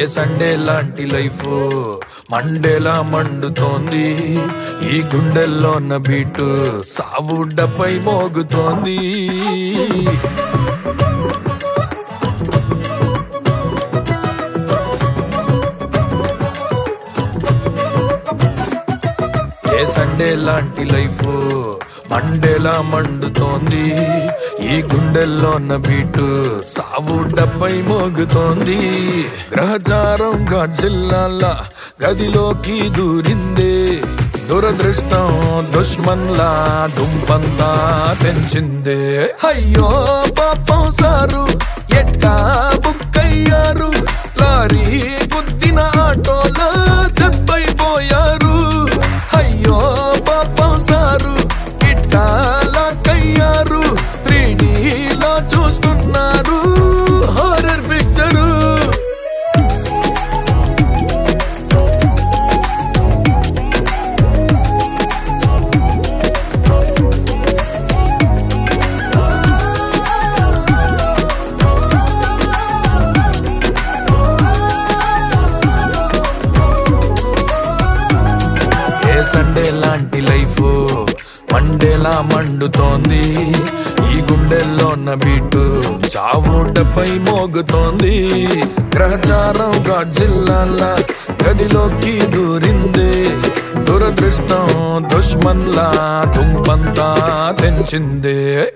ఏ Sunday లాంటి life మండేలా మండుతోంది ఈ గుండెల్లోన్న బీటు సావుడ్డపై మోగుతోంది ఏ సండే లాంటి లైఫ్ మండేలా మండుతోంది ఈ గుండెల్లోన్న బీటు సావుడ్డపై మోగుతోంది గ్రహచారం జిల్లాల గదిలోకి దూరిందే దురదృష్టం దుష్మన్లా దుంపంతా పెంచిందే అయ్యో పాపం సారు ఎట్టా బుక్కయ్యారు లారీ గుద్దిన ఆటోలో దెబ్బైపోయారు అయ్యో పాపం సారు ఇట్టాలకయ్యారు త్రీడీలో చూస్తున్నారు హారర్ పిక్చరు ఏ సండే లాంటి లైఫ్ మండేలా మండుతోంది ఈ గుండెల్లో ఉన్న బీటు చావుటపై మోగుతోంది గ్రహచారం జిల్లాల గదిలోకి దూరింది దురదృష్టం దుష్మన్లా దుంపంతా తెంచింది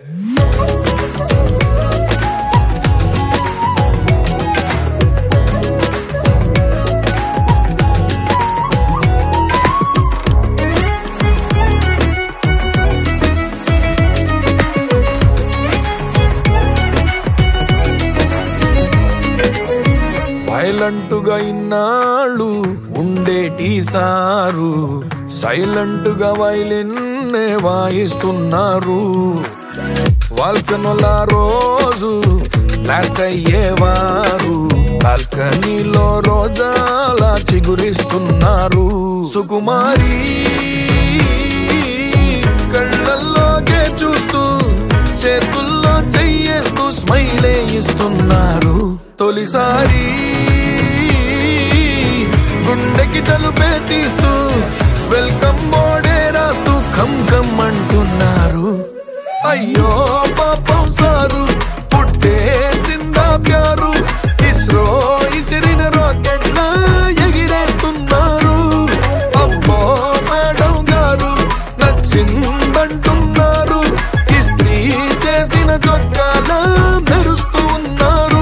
వైలెంటుగా ఇన్నాళ్ళు ఉండేటి సారు సైలెంటుగా వైలిన్నే వాయిస్తున్నారు వాల్కనుల రోజు బ్లాక్ అయ్యేవారు బాల్కనీలో రోజాల చిగురిస్తున్నారు సుకుమారి కళ్ళల్లోకే చూస్తూ చేతుల్లో చెయ్యేస్తూ స్మైలే ఇస్తున్నారు తొలిసారి గుండెకి తలుపే తీస్తూ వెల్కమ్ బోర్డే రాస్తూ కమ్ కమ్ అంటున్నారు అయ్యో పాపం సారు పుట్టేసిందా ప్యారు ఇస్రో ఇసిరిన రాకెట్ల ఎగిరేస్తున్నారు అబ్బో మేడం గారు నచ్చిందంటున్నారు ఇస్త్రీ చేసిన చొక్కాల మెరుస్తూ ఉన్నారు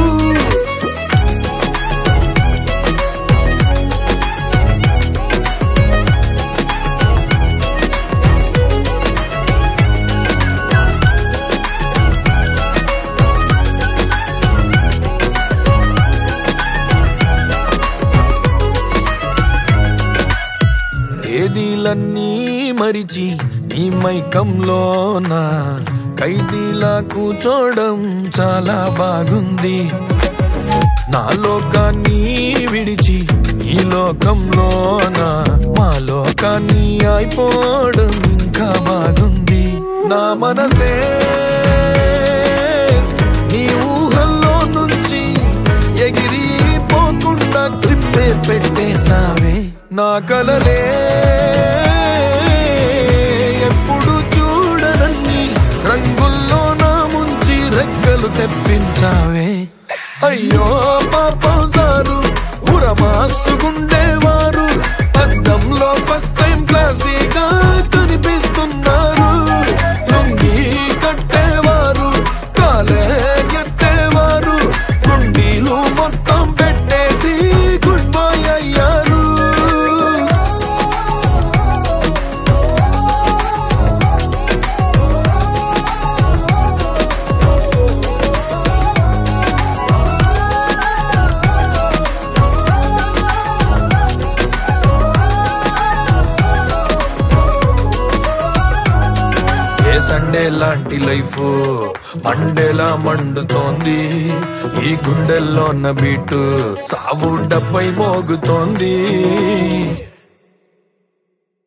తేదీలన్నీ మరిచి నీ మైకంలోన ఖైదీలా కూర్చోవడం చాలా బాగుంది నా లోకాన్ని విడిచి ఈ లోకంలోన మా లోకాన్ని అయిపోవడం ఇంకా బాగుంది నా మనసే నీ ఊహల్లో నుంచి ఎగిరిపోకుండా క్లిప్పే పెట్టేసావే నా కలలే ఎప్పుడు చూడనన్ని రంగుల్లో నా ముంచి రెక్కలు తెప్పించావే అయ్యో పాపం సారు ఉరమాసుకుండేవారు అద్దంలో ఫస్ట్ టైం క్లాసీగా కనిపిస్తున్నారు లుంగి కట్టేవారు కాలే ఎత్తేవారు గుండీలు మొత్తం పెట్టేసి గుడ్ బాయ్ అయ్యారు ఏ సండే లాంటి లైఫ్ మండేలా మండుతోంది ఈ గుండెల్లో ఉన్న బీటు సావుడ్డపై మోగుతోంది